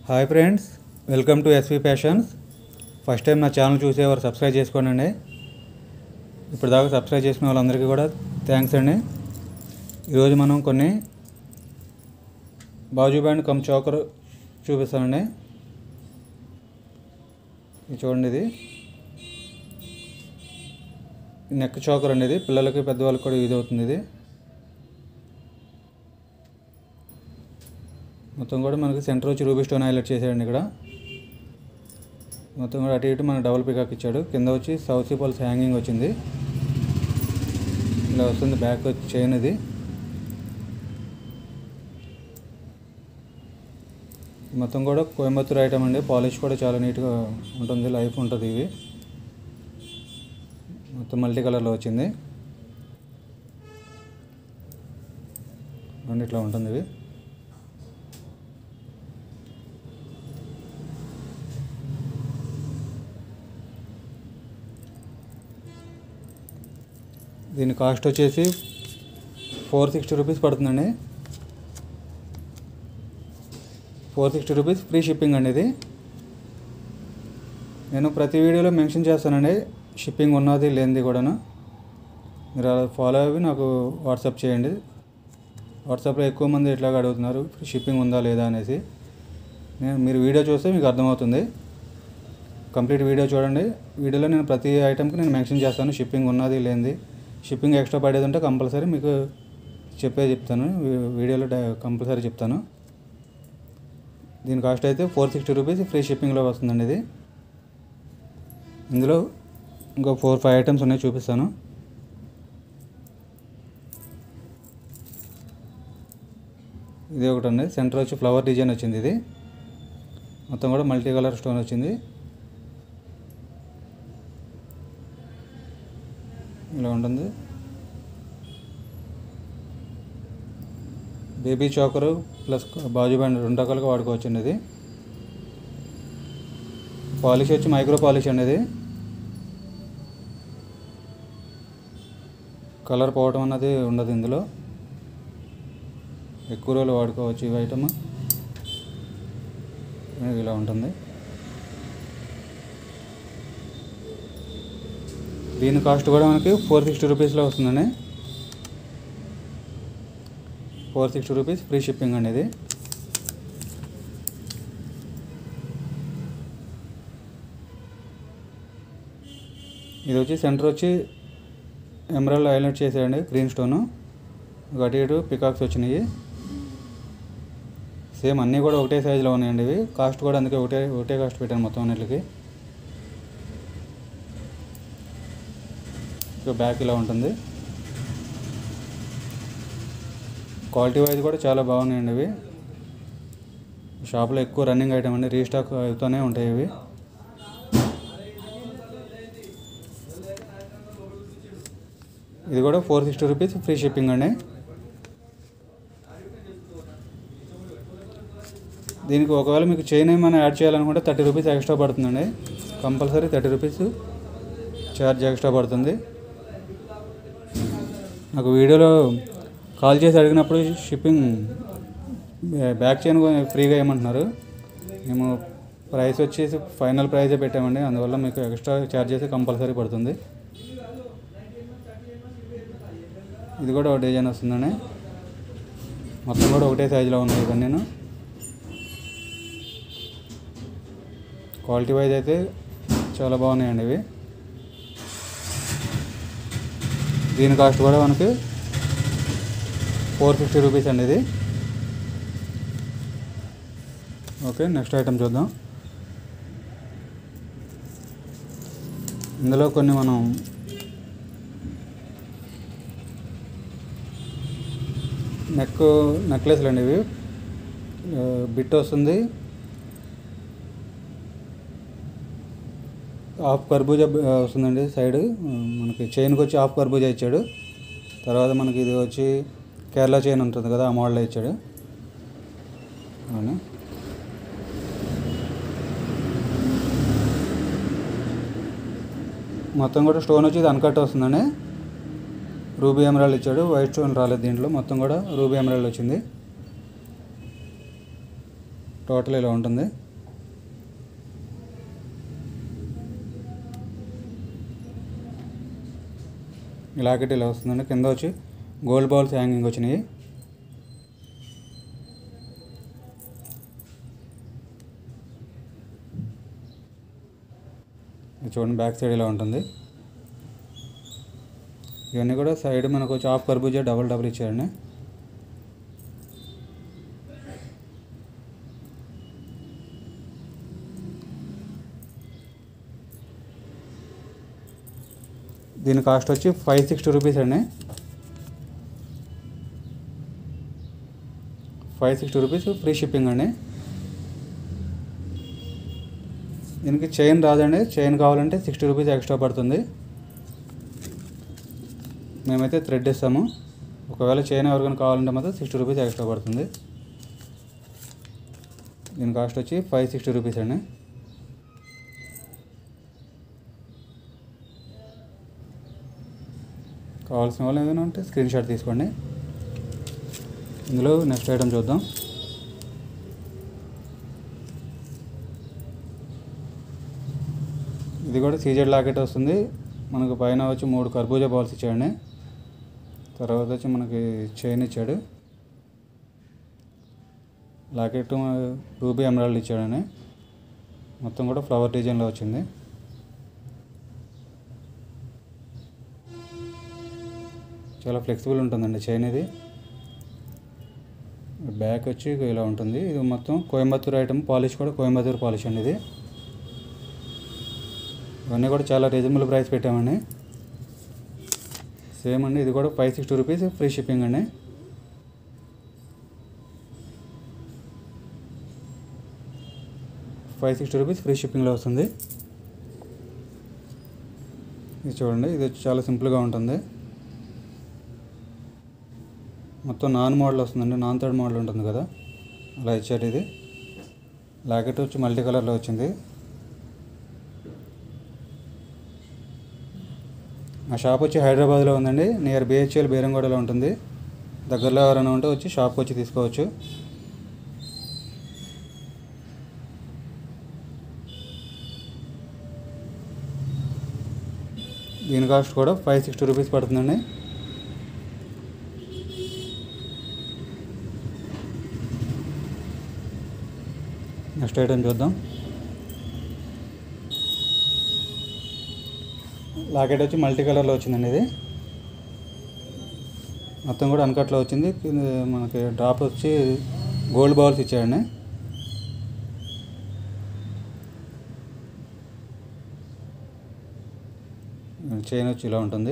hi friends welcome to SV passions first time నా channel చూసేవారు subscribe చేసుకోండి ఇప్పుడు దాకా సబ్స్క్రైబ్ చేసిన వాళ్ళందరికీ కూడా థ్యాంక్స్ అండి ఈరోజు మనం కొన్ని బాజు బ్యాండ్ కమ్ చోకర్ చూపిస్తానండి ఇది చూడండి ఇది నెక్ చోకర్ అండి ఇది పిల్లలకి పెద్దవాళ్ళకి కూడా యూజ్ అవుతుంది ఇది మొత్తం కూడా మనకి సెంటర్ వచ్చి రూబీ స్టోన్ హైలైట్ చేశాడండి ఇక్కడ మొత్తం కూడా అటు ఇటు మనకు డబుల్ పికాక్ ఇచ్చాడు కింద వచ్చి సౌత్ పల్స్ హ్యాంగింగ్ వచ్చింది ఇలా వస్తుంది బ్యాక్ వచ్చి చైన్ ఇది మొత్తం కూడా కోయంబత్తూర్ ఐటమ్ అండి పాలిష్ కూడా చాలా నీట్గా ఉంటుంది లైఫ్ ఉంటుంది ఇవి మొత్తం మల్టీ కలర్లో వచ్చింది అండ్ ఇట్లా ఉంటుంది ఇవి దీని కాస్ట్ వచ్చేసి ఫోర్ సిక్స్టీ రూపీస్ పడుతుందండి four sixty rupees free shipping అండి ఇది నేను ప్రతి వీడియోలో మెన్షన్ చేస్తానండి షిప్పింగ్ ఉన్నది లేనిది కూడాను మీరు అలా ఫాలో అవి నాకు వాట్సాప్ చేయండి వాట్సాప్లో ఎక్కువ మంది ఎట్లాగా అడుగుతున్నారు షిప్పింగ్ ఉందా లేదా అనేసి నేను మీరు వీడియో చూస్తే మీకు అర్థమవుతుంది కంప్లీట్ వీడియో చూడండి వీడియోలో నేను ప్రతి ఐటెంకి నేను మెన్షన్ చేస్తాను షిప్పింగ్ ఉన్నది లేనిది షిప్పింగ్ ఎక్స్ట్రా పడేది ఉంటే కంపల్సరీ మీకు చెప్పే చెప్తాను వీ- వీడియోలో డ- కంపల్సరీ చెప్తాను దీని కాస్ట్ అయితే ఫోర్ సిక్స్టీ రూపీస్ ఫ్రీ షిప్పింగ్లో వస్తుందండి ఇది ఇందులో ఇంకో ఫోర్ ఫైవ్ ఐటమ్స్ ఉన్నాయి చూపిస్తాను ఇది ఒకటి ఉంది సెంటర్ వచ్చి ఫ్లవర్ డిజైన్ వచ్చింది ఇది మొత్తం కూడా మల్టీ కలర్ స్టోన్ వచ్చింది ఇలా ఉంటుంది బేబీ చాకరు ప్లస్ బాజు బ్యాండ్ రెండు రకాలుగా వాడుకోవచ్చు అండి ఇది పాలిష్ వచ్చి మైక్రో పాలిష్ అండి ఇది కలర్ పోవటం అన్నది ఉండదు ఇందులో ఎక్కువ రోజులు వాడుకోవచ్చు ఈ ఐటమ్ ఇలా ఉంటుంది దీని కాస్ట్ కూడా మనకి ఫోర్ సిక్స్టీ రూపీస్లో వస్తుందండి four sixty rupees free shipping అండి ఇది ఇది వచ్చి సెంటర్ వచ్చి ఎమరాల్డ్ హైలైట్ చేసాడండి గ్రీన్ స్టోను అటు ఇటు పికాక్స్ వచ్చినాయి సేమ్ అన్నీ కూడా ఒకటే సైజులో ఉన్నాయండి ఇవి కాస్ట్ కూడా అందుకే ఒకటే ఒకటే కాస్ట్ పెట్టాను మొత్తం అన్నిటికి సో బ్యాక్ ఇలా ఉంటుంది క్వాలిటీ వైజ్ కూడా చాలా బాగున్నాయండి ఇవి షాప్లో ఎక్కువ రన్నింగ్ ఐటమ్ అండి రీస్టాక్ అవుతూనే ఉంటాయి ఇవి ఇది కూడా four sixty rupees free shipping అండి దీనికి ఒకవేళ మీకు చైన్ ఏమైనా యాడ్ చేయాలనుకుంటే థర్టీ రూపీస్ ఎక్స్ట్రా పడుతుందండి compulsory thirty rupees charge extra పడుతుంది నాకు వీడియోలో కాల్ చేసి అడిగినప్పుడు షిప్పింగ్ బ్యాక్ చైన్ ఫ్రీగా ఇవ్వమంటున్నారు మేము ప్రైస్ వచ్చేసి ఫైనల్ ప్రైజే పెట్టామండి అందువల్ల మీకు ఎక్స్ట్రా ఛార్జ్ అయితే కంపల్సరీ పడుతుంది ఇది కూడా ఒక డిజైన్ వస్తుందండి మొత్తం కూడా ఒకటే సైజులో ఉన్నాయి ఇవన్నీ క్వాలిటీ వైజ్ అయితే చాలా బాగున్నాయండి ఇవి దీని కాస్ట్ కూడా మనకి ఫోర్ ఫిఫ్టీ రూపీస్ అండి ఇది ఓకే నెక్స్ట్ ఐటమ్ చూద్దాం ఇందులో కొన్ని మనం నెక్ నెక్లెస్లు అండి ఇవి ఆ, బిట్ వస్తుంది హాఫ్ కర్బూజా బ- వస్తుందండి సైడ్ మనకి చైన్కి వచ్చి హాఫ్ కర్బూజా ఇచ్చాడు తర్వాత మనకి ఇది వచ్చి కేరళ చైన్ ఉంటుంది కదా ఆ మోడల్ ఇచ్చాడు అవునా మొత్తం కూడా స్టోన్ వచ్చి ఇది అన్కట్ వస్తుందండి రూబీ ఎమరాల్డ్ ఇచ్చాడు వైట్ స్టోన్ రాలేదు దీంట్లో మొత్తం కూడా రూబీ ఎమరాల్డ్ వచ్చింది టోటల్ ఇలా ఉంటుంది ఈ లాకెట్ ఇలా వస్తుందండి కింద వచ్చి గోల్డ్ బాల్స్ హ్యాంగింగ్ వచ్చినాయి ఇది చూడండి బ్యాక్ సైడ్ ఇలా ఉంటుంది ఇవన్నీ కూడా సైడ్ మనకు వచ్చి హాఫ్ కర్బూజా డబల్ డబల్ ఇచ్చారండి దీని కాస్ట్ వచ్చి ఫైవ్ సిక్స్టీ రూపీస్ అండి five sixty rupees free shipping అండి దీనికి చైన్ రాదండి చైన్ కావాలంటే సిక్స్టీ రూపీస్ ఎక్స్ట్రా పడుతుంది మేమైతే థ్రెడ్ ఇస్తాము ఒకవేళ చైన్ ఎవరికైనా కావాలంటే మాత్రం సిక్స్టీ రూపీస్ ఎక్స్ట్రా పడుతుంది దీని కాస్ట్ వచ్చి ఫైవ్ సిక్స్టీ రూపీస్ అండి కావాల్సిన వాళ్ళు ఏదైనా ఉంటే స్క్రీన్ షాట్ తీసుకోండి ఇందులో నెక్స్ట్ ఐటమ్ చూద్దాం ఇది కూడా సీజెడ్ లాకెట్ వస్తుంది మనకు పైన వచ్చి మూడు కర్బూజా బాల్స్ ఇచ్చాడండి తర్వాత వచ్చి మనకి చైన్ ఇచ్చాడు లాకెట్ రూబీ ఎమరాల్డ్ ఇచ్చాడని మొత్తం కూడా ఫ్లవర్ డిజైన్లో వచ్చింది చాలా ఫ్లెక్సిబుల్ ఉంటుందండి చైన్ ఇది బ్యాక్ వచ్చి ఇలా ఉంటుంది ఇది మొత్తం కోయంబత్తూర్ ఐటమ్ పాలిష్ కూడా కోయంబత్తూర్ పాలిష్ అండి ఇది ఇవన్నీ కూడా చాలా రీజనబుల్ ప్రైస్ పెట్టామండి సేమ్ అండి ఇది కూడా five sixty rupees free shipping అండి ఫైవ్ సిక్స్టీ రూపీస్ ఫ్రీ షిప్పింగ్లో వస్తుంది ఇది చూడండి ఇది వచ్చి చాలా సింపుల్గా ఉంటుంది మొత్తం నాన్ మోడల్ వస్తుందండి నాన్ థర్డ్ మోడల్ ఉంటుంది కదా అలా ఇచ్చారు ఇది లాకెట్ వచ్చి మల్టీ కలర్లో వచ్చింది మా షాప్ వచ్చి హైదరాబాద్లో ఉందండి నియర్ బిహెచ్ఎల్ బీరంగూడలో ఉంటుంది దగ్గరలో ఎవరైనా ఉంటే వచ్చి షాప్కి వచ్చి తీసుకోవచ్చు దీని కాస్ట్ కూడా ఫైవ్ సిక్స్టీ రూపీస్ పడుతుందండి నెక్స్ట్ ఐటమ్ చూద్దాం లాకెట్ వచ్చి మల్టీ కలర్లో వచ్చిందండి ఇది మొత్తం కూడా అన్కట్లో వచ్చింది కింద మనకి డ్రాప్ వచ్చి గోల్డ్ బాల్స్ ఇచ్చాయండి చైన్ వచ్చి ఇలా ఉంటుంది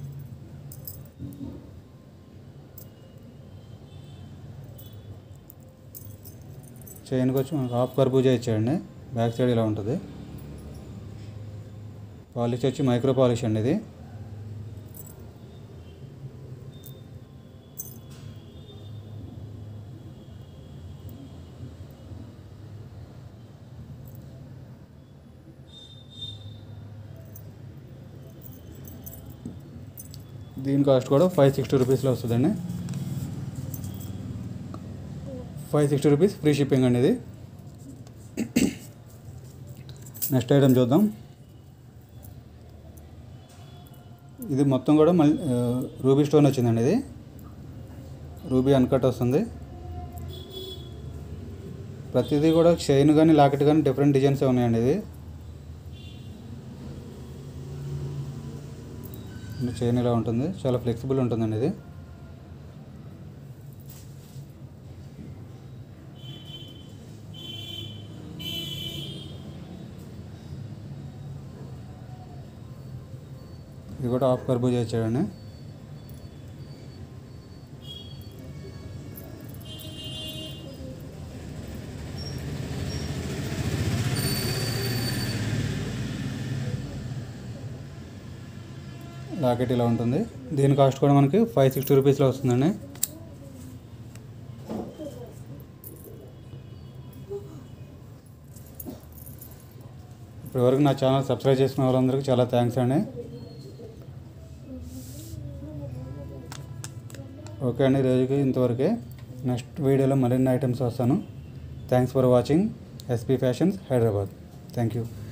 చైన్కి వచ్చి మనకు హాఫ్ కర్బూజా ఇచ్చాడండి బ్యాక్ సైడ్ ఇలా ఉంటుంది పాలిష్ వచ్చి మైక్రో పాలిష్ అండి ఇది దీని కాస్ట్ కూడా ఫైవ్ సిక్స్టీ రూపీస్లో వస్తుందండి five sixty rupees free shipping అండి ఇది నెక్స్ట్ ఐటమ్ చూద్దాం ఇది మొత్తం కూడా మళ్ళీ రూబీ స్టోన్ వచ్చిందండి ఇది రూబీ అన్కట్ వస్తుంది ప్రతిదీ కూడా చైన్ కానీ లాకెట్ కానీ డిఫరెంట్ డిజైన్స్ ఉన్నాయండి ఇది చైన్ ఇలా ఉంటుంది చాలా ఫ్లెక్సిబుల్ ఉంటుందండి ఇది ఇది కూడా హాఫ్ కర్బూజా ఇచ్చాడండి లాకెట్ ఇలా ఉంటుంది దీని కాస్ట్ కూడా మనకి ఫైవ్ సిక్స్టీ రూపీస్లో వస్తుందండి ఇప్పటివరకు నా ఛానల్ సబ్స్క్రైబ్ చేసుకున్న వాళ్ళందరికీ చాలా థ్యాంక్స్ అండి ఓకే అండి ఈరోజుకి ఇంతవరకే నెక్స్ట్ వీడియోలో మరిన్ని ఐటమ్స్ వస్తాను thanks for watching SP fashions Hyderabad thank you